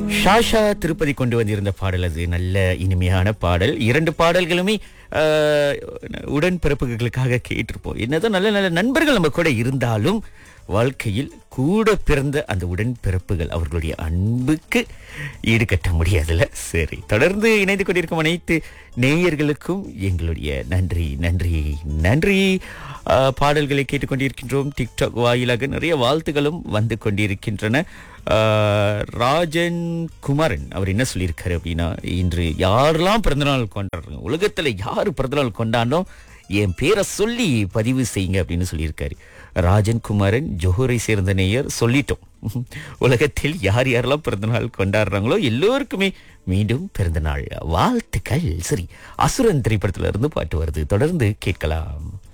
ஷாஷா திருப்பதி கொண்டு வந்திருந்த பாடல் அது நல்ல இனிமையான பாடல் இரண்டு பாடல்களுமே ஆஹ், உடன்பிறப்புகளுக்காக கேட்டிருப்போம் என்னதான் நல்ல நல்ல நண்பர்கள் நம்ம கூட இருந்தாலும் வாழ்க்கையில் கூட பிறந்த அந்த உடன்பிறப்புகள் அவர்களுடைய அன்புக்கு ஈடுகட்ட முடியாதுல்ல சரி தொடர்ந்து இணைந்து கொண்டிருக்கும் அனைத்து நேயர்களுக்கும் எங்களுடைய நன்றி நன்றி நன்றி ஆஹ், பாடல்களை கேட்டுக்கொண்டிருக்கின்றோம் டிக்டாக் வாயிலாக நிறைய வாழ்த்துகளும் வந்து கொண்டிருக்கின்றன ஆஹ், ராஜன் குமாரன் அவர் என்ன சொல்லியிருக்காரு அப்படின்னா இன்று யாரெல்லாம் பிறந்தநாள் கொண்டாடுறாங்க உலகத்துல யாரு பிறந்தநாள் கொண்டாடணும் என் பேரை சொல்லி பதிவு செய்யுங்க அப்படின்னு சொல்லியிருக்காரு ராஜன் குமாரன் ஜோஹரை சேர்ந்த நேயர் சொல்லிட்டோம் உலகத்தில் யார் யாரெல்லாம் பிறந்தநாள் கொண்டாடுறாங்களோ எல்லோருக்குமே மீண்டும் பிறந்தநாள் வாழ்த்துக்கள் சரி அசுரன் திரைப்படத்துல இருந்து பாட்டு வருது தொடர்ந்து கேட்கலாம்